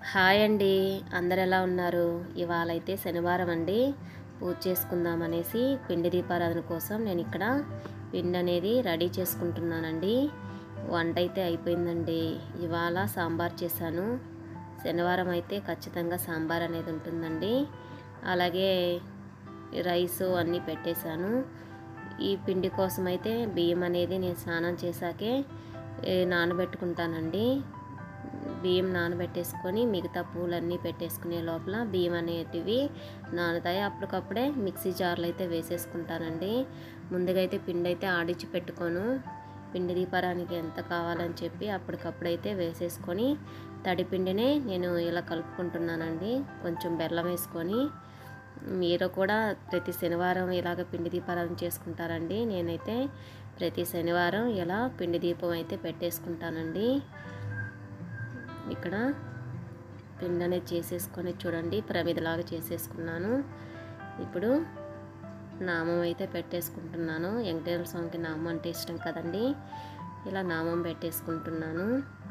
hi అండి అందరు ఎలా ఉన్నారు ఇవాళ అయితే శనివారం అండి పూజ చేసుకుందాం అనేసి పిండి దీపారాధన కోసం నేను ఇక్కడ పిండి అనేది రెడీ చేసుకుంటున్నానండి వంట అయితే అయిపోయిందండి ఇవాళ సాంబార్ చేశాను శనివారం అయితే ఖచ్చితంగా సాంబార్ అనేది ఉంటుందండి అలాగే రైస్ అన్నీ పెట్టేశాను ఈ పిండి కోసం అయితే బియ్యం అనేది నేను స్నానం చేశాకే ఏ, నానబెట్టుకుంటానండి బియ్యం నానబెట్టేసుకొని మిగతా పూలన్నీ పెట్టేసుకునే లోపల బియ్యం అనేటివి నానుతాయి అప్పటికప్పుడే మిక్సీ జార్లో అయితే వేసేసుకుంటానండి ముందుగా అయితే పిండి అయితే ఆడించి పెట్టుకోను పిండి దీపారానికి ఎంత కావాలని చెప్పి అప్పటికప్పుడైతే వేసేసుకొని తడి పిండినే నేను ఇలా కలుపుకుంటున్నానండి కొంచెం బెల్లం వేసుకొని మీరు కూడా ప్రతి శనివారం ఇలాగ పిండి దీపారాధన చేసుకుంటారండి నేనైతే ప్రతి శనివారం ఇలా పిండి దీపం అయితే పెట్టేసుకుంటానండి ఇక్కడ పిండి అనేది చేసేసుకొని చూడండి ప్రమిదలాగా చేసేసుకున్నాను ఇప్పుడు నామం అయితే పెట్టేసుకుంటున్నాను వెంకటేశ్వర స్వామికి నామం అంటే ఇష్టం కదండి ఇలా నామం పెట్టేసుకుంటున్నాను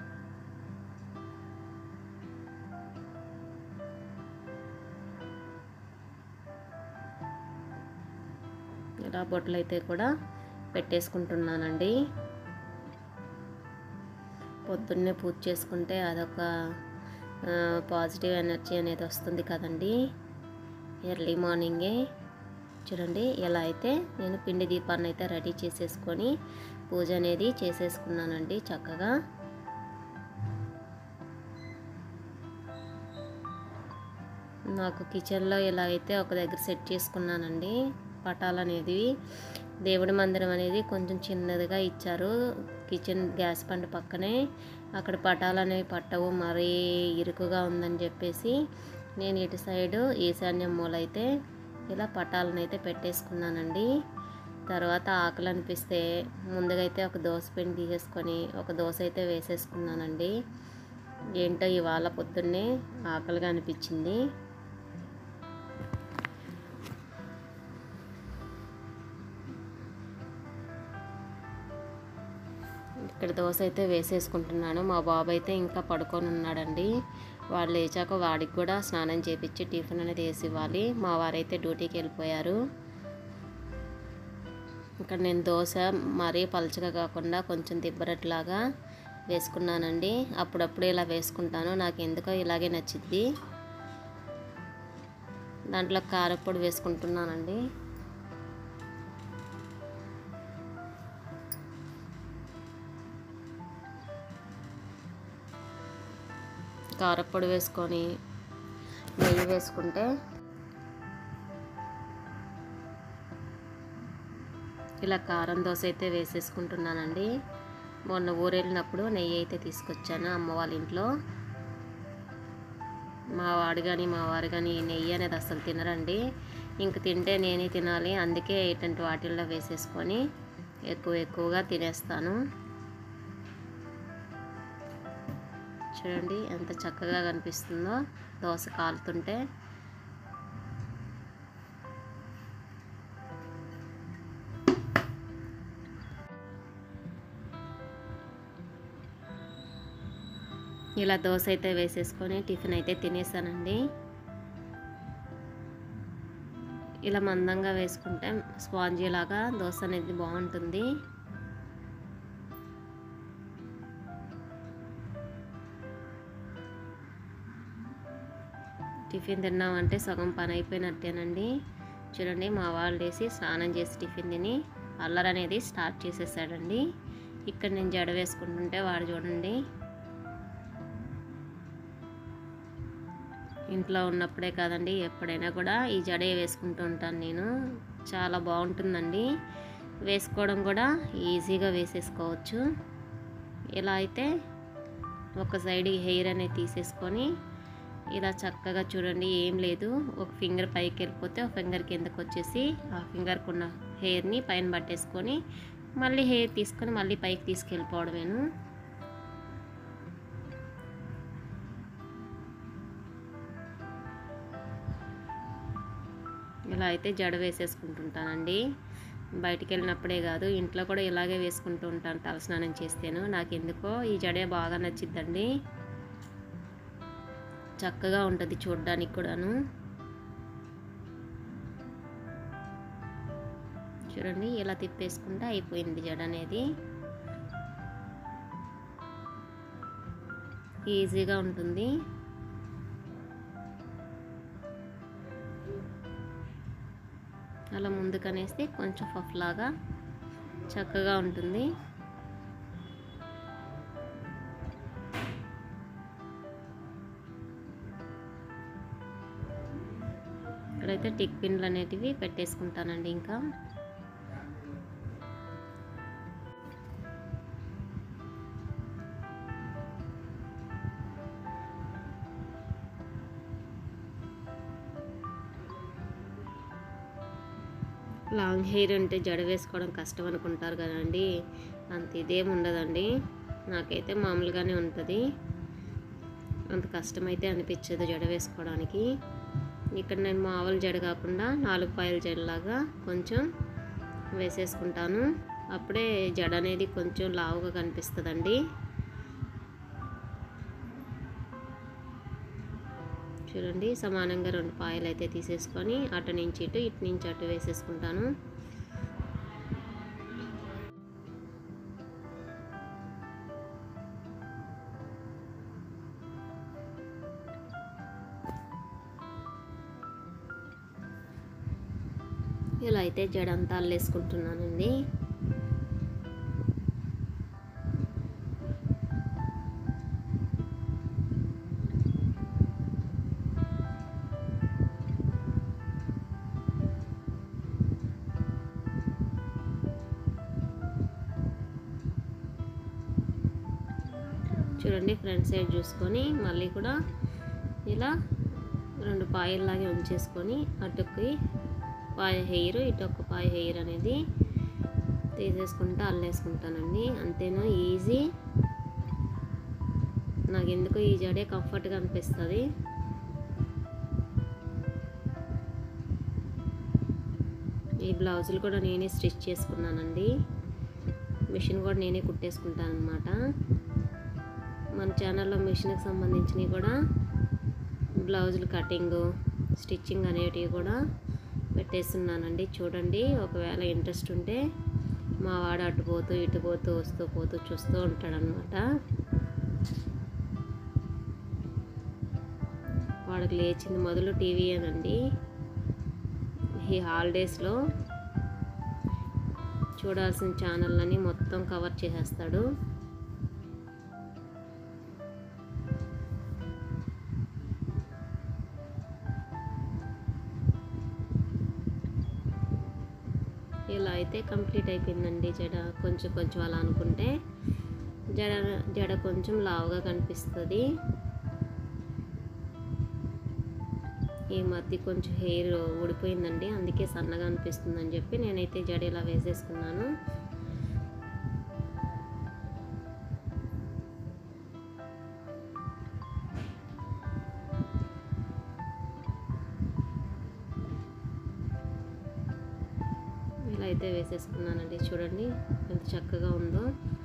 ఇలా బొట్లు అయితే కూడా పెట్టేసుకుంటున్నానండి పొద్దున్నే పూజ చేసుకుంటే అదొక ఆ, పాజిటివ్ ఎనర్జీ అనేది వస్తుంది కదండి ఎర్లీ మార్నింగే చూడండి ఇలా అయితే నేను పిండి దీపాన్ని అయితే రెడీ చేసేసుకొని పూజ అనేది చేసేసుకున్నానండి చక్కగా నాకు కిచెన్లో ఇలా అయితే ఒక దగ్గర సెట్ చేసుకున్నానండి పటాలు అనేది దేవుడి మందిరం అనేది కొంచెం చిన్నదిగా ఇచ్చారు కిచెన్ గ్యాస్ పంట పక్కనే అక్కడ పటాలు అనేవి పట్టవు మరీ ఇరుకుగా ఉందని చెప్పేసి నేను ఇటు సైడు ఈశాన్యం మూల అయితే ఇలా పటాలను అయితే పెట్టేసుకున్నానండి తర్వాత ఆకలి అనిపిస్తే ముందుగా అయితే ఒక దోశ పిండి తీసేసుకొని ఒక దోశ అయితే వేసేసుకున్నానండి ఏంటో ఇవాళ పొద్దున్నే ఆకలిగా అనిపించింది ఇక్కడ దోశ అయితే వేసేసుకుంటున్నాను మా బాబు అయితే ఇంకా పడుకొని ఉన్నాడండి వాళ్ళు లేచాక వాడికి కూడా స్నానం చేపించి టిఫిన్ అనేది వేసి ఇవ్వాలి మా వారైతే డ్యూటీకి వెళ్ళిపోయారు ఇక్కడ నేను దోశ మరీ పలచగా కాకుండా కొంచెం దిబ్బరట్లాగా వేసుకున్నానండి అప్పుడప్పుడు ఇలా వేసుకుంటాను నాకు ఎందుకో ఇలాగే నచ్చింది దాంట్లో కారప్పొడి వేసుకుంటున్నానండి కారప్పొడి వేసుకొని నెయ్యి వేసుకుంటే ఇలా కారం దోశ అయితే వేసేసుకుంటున్నానండి మొన్న ఊరెళ్ళినప్పుడు నెయ్యి అయితే తీసుకొచ్చాను అమ్మ వాళ్ళ ఇంట్లో మా వాడు కానీ మా వారు కానీ ఈ నెయ్యి అనేది అసలు తినరండి ఇంక తింటే నేనే తినాలి అందుకే ఇటువంటి వాటిల్లో వేసేసుకొని ఎక్కువ ఎక్కువగా తినేస్తాను చూడండి ఎంత చక్కగా కనిపిస్తుందో దోశ కాలుతుంటే ఇలా దోశ అయితే వేసేసుకొని టిఫిన్ అయితే తినేసానండి ఇలా మందంగా వేసుకుంటే స్పాంజీ లాగా దోశ అనేది బాగుంటుంది టిఫిన్ తిన్నామంటే సగం పని అయిపోయినట్టేనండి చూడండి మా వాళ్ళు వేసి స్నానం చేసి టిఫిన్ తిని అల్లరి అనేది స్టార్ట్ చేసేసాడండి ఇక్కడ నేను జడ వేసుకుంటుంటే వాడు చూడండి ఇంట్లో ఉన్నప్పుడే కాదండి ఎప్పుడైనా కూడా ఈ జడే వేసుకుంటూ ఉంటాను నేను చాలా బాగుంటుందండి వేసుకోవడం కూడా ఈజీగా వేసేసుకోవచ్చు ఇలా అయితే ఒక సైడ్ హెయిర్ అనేది తీసేసుకొని ఇలా చక్కగా చూడండి ఏం లేదు ఒక ఫింగర్ పైకి వెళ్ళిపోతే ఒక ఫింగర్ కిందకు వచ్చేసి ఆ ఫింగర్కి ఉన్న హెయిర్ని పైన పట్టేసుకొని మళ్ళీ హెయిర్ తీసుకొని మళ్ళీ పైకి తీసుకెళ్ళిపోవడమేను ఇలా అయితే జడ వేసేసుకుంటుంటానండి బయటికి వెళ్ళినప్పుడే కాదు ఇంట్లో కూడా ఇలాగే వేసుకుంటూ ఉంటాను తలస్నానం చేస్తేను నాకు ఎందుకో ఈ జడే బాగా నచ్చిద్దండి చక్కగా ఉంటుంది చూడడానికి కూడాను చూడండి ఇలా తిప్పేసుకుంటే అయిపోయింది జడ అనేది ఈజీగా ఉంటుంది అలా ముందుకనేస్తే కొంచెం పఫ్ లాగా చక్కగా ఉంటుంది ఇక్కడైతే టిక్ పిన్లు అనేటివి పెట్టేసుకుంటానండి ఇంకా లాంగ్ హెయిర్ అంటే జడ వేసుకోవడం కష్టం అనుకుంటారు కదండి అంత ఇదేం ఉండదండి నాకైతే మామూలుగానే ఉంటుంది అంత కష్టమైతే అనిపించదు జడ వేసుకోవడానికి ఇక్కడ నేను మామూలు జడ కాకుండా నాలుగు పాయల జడలాగా కొంచెం వేసేసుకుంటాను అప్పుడే జడ అనేది కొంచెం లావుగా కనిపిస్తుందండి చూడండి సమానంగా రెండు పాయలు అయితే తీసేసుకొని అటు నుంచి ఇటు ఇటు నుంచి అటు వేసేసుకుంటాను ఇలా అయితే జడంతా అల్లేసుకుంటున్నానండి చూడండి ఫ్రంట్ సైడ్ చూసుకొని మళ్ళీ కూడా ఇలా రెండు పాయల్లాగే ఉంచేసుకొని అటుకి పాయ హెయిర్ ఇటు ఒక పాయ హెయిర్ అనేది తీసేసుకుంటా అల్లేసుకుంటానండి అంతేనా ఈజీ నాకు ఎందుకో ఈ జడే కంఫర్ట్గా అనిపిస్తుంది ఈ బ్లౌజులు కూడా నేనే స్టిచ్ చేసుకున్నానండి మిషన్ కూడా నేనే కుట్టేసుకుంటాను అనమాట మన ఛానల్లో మిషన్కి సంబంధించినవి కూడా బ్లౌజులు కటింగ్ స్టిచ్చింగ్ అనేటివి కూడా పెట్టేస్తున్నానండి చూడండి ఒకవేళ ఇంట్రెస్ట్ ఉంటే మా వాడు అటు పోతూ ఇటు పోతూ వస్తూ పోతూ చూస్తూ ఉంటాడనమాట వాడికి లేచింది మొదలు టీవీయేనండి ఈ హాలిడేస్లో చూడాల్సిన ఛానళ్ళని మొత్తం కవర్ చేసేస్తాడు ఇలా అయితే కంప్లీట్ అయిపోయిందండి జడ కొంచెం కొంచెం అలా అనుకుంటే జడ జడ కొంచెం లావుగా కనిపిస్తుంది ఈ మధ్య కొంచెం హెయిర్ ఊడిపోయిందండి అందుకే సన్నగా అనిపిస్తుంది అని చెప్పి నేనైతే జడ ఇలా వేసేసుకున్నాను ఇలా అయితే వేసేసుకున్నానండి చూడండి ఎంత చక్కగా ఉందో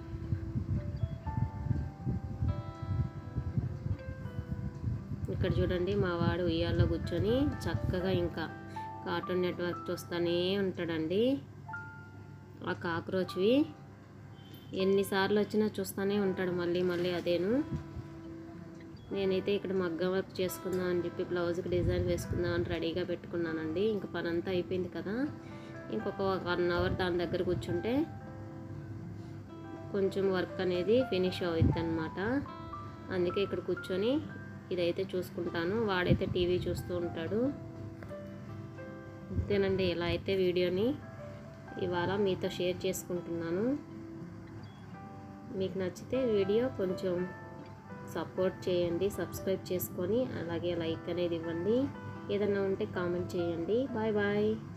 ఇక్కడ చూడండి మా వాడు ఉయ్యాల్లో కూర్చొని చక్కగా ఇంకా కార్టూన్ నెట్వర్క్ చూస్తూనే ఉంటాడండి ఆ కాక్రోచ్వి ఎన్నిసార్లు వచ్చినా చూస్తూనే ఉంటాడు మళ్ళీ మళ్ళీ అదేను నేనైతే ఇక్కడ మగ్గం వర్క్ చేసుకుందాం అని చెప్పి బ్లౌజ్కి డిజైన్ వేసుకుందాం అని రెడీగా పెట్టుకున్నానండి ఇంకా పని అంతా అయిపోయింది కదా ఇంకొక వన్ అవర్ దాని దగ్గర కూర్చుంటే కొంచెం వర్క్ అనేది ఫినిష్ అవుద్ది అనమాట అందుకే ఇక్కడ కూర్చొని ఇదైతే చూసుకుంటాను వాడైతే టీవీ చూస్తూ ఉంటాడు అంతేనండి ఇలా అయితే వీడియోని ఇవాళ మీతో షేర్ చేసుకుంటున్నాను మీకు నచ్చితే వీడియో కొంచెం సపోర్ట్ చేయండి సబ్స్క్రైబ్ చేసుకొని అలాగే లైక్ అనేది ఇవ్వండి ఏదన్నా ఉంటే కామెంట్ చేయండి బాయ్ బాయ్